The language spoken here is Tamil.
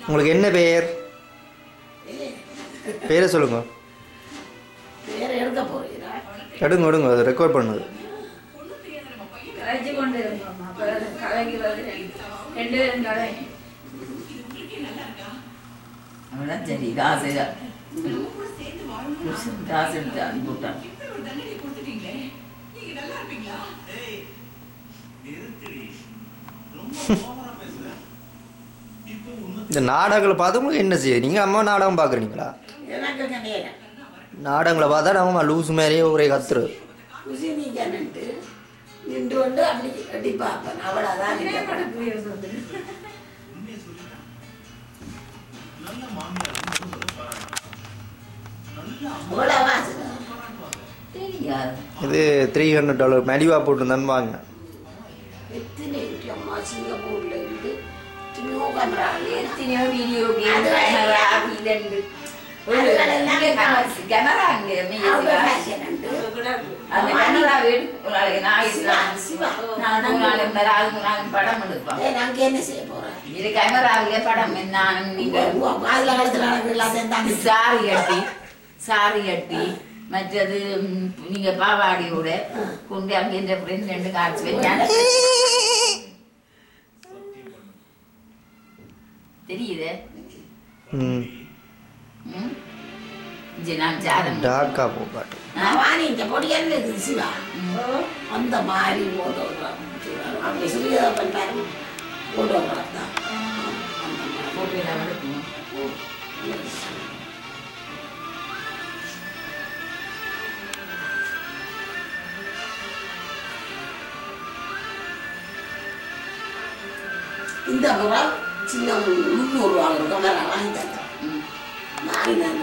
உங்களுக்கு என்ன பெயர் பேரை சொல்லுங்க வேற எடுக்க போறீங்களா எடுங்க எடுங்க அதை ரெக்கார்ட் பண்ணுது கலைச்சு கொண்டு இருந்தோம் அப்புறம் கலைக்கிறது ரெண்டு பேரும் கலை அவதான் சரி காசு புருஷன் காசு எடுத்து அனுப்பிவிட்டான் இந்த நாடகங்களை பார்த்து உங்களுக்கு என்ன செய்யுது நீங்கள் அம்மா நாடகம் பார்க்குறீங்களா எனக்கு கிடையாது நாடகங்களை பார்த்தா நம்ம லூஸ் மாதிரியே ஒரே கத்துரு குசி நீங்க நின்று நின்று கொண்டு அப்படி கட்டி பார்ப்பேன் அவ்வளோதான் இந்த படம் அவ்வளோ வாசனை தெரியாது இது த்ரீ ஹண்ட்ரட் டாலர் மெடிவா போட்டுருந்தான்னு வாங்க எத்தனை இருக்கு அம்மா சிங்கப்பூர்ல இருந்து எத்தனையோ கேமரா எத்தனையோ வீடியோ கேம் கேமரா இதண்டு கேமரா அங்கே அந்த கேமரா எடுத்து ஒரு நாளைக்கு நான் இருக்கலாம். நான் ஒரு நாளைக்கு மேல அதுக்கு நான் படம் எடுப்பேன் நாங்க என்ன செய்ய போறேன் இது கேமராவிலே படம் நான் நீங்க காதுல கழுத்துல நடக்கிற எல்லாத்தையும் தாண்டி சாரி கட்டி சாரி கட்டி மற்றது ம், நீங்க பாவாடியோட கொண்டு அங்கே இந்த ஃப்ரெண்ட் ரெண்டு காட்சி வச்சாங்க தெரியுது ம் ம்? இது நான் சாரம் டார்க்காக போகாட்டு வாணி இந்த பொடியல்ல இது சிவா அந்த மாதிரி போட்டோ அப்படி சுயதா பண்ணாரு போட்டோ தான் போட்டு எல்லாம் எடுக்கணும் இந்த முறை சின்ன முந்நூறு ரூபா ஒரு கமரா வாங்கி தந்தேன் ம் மாறி நான்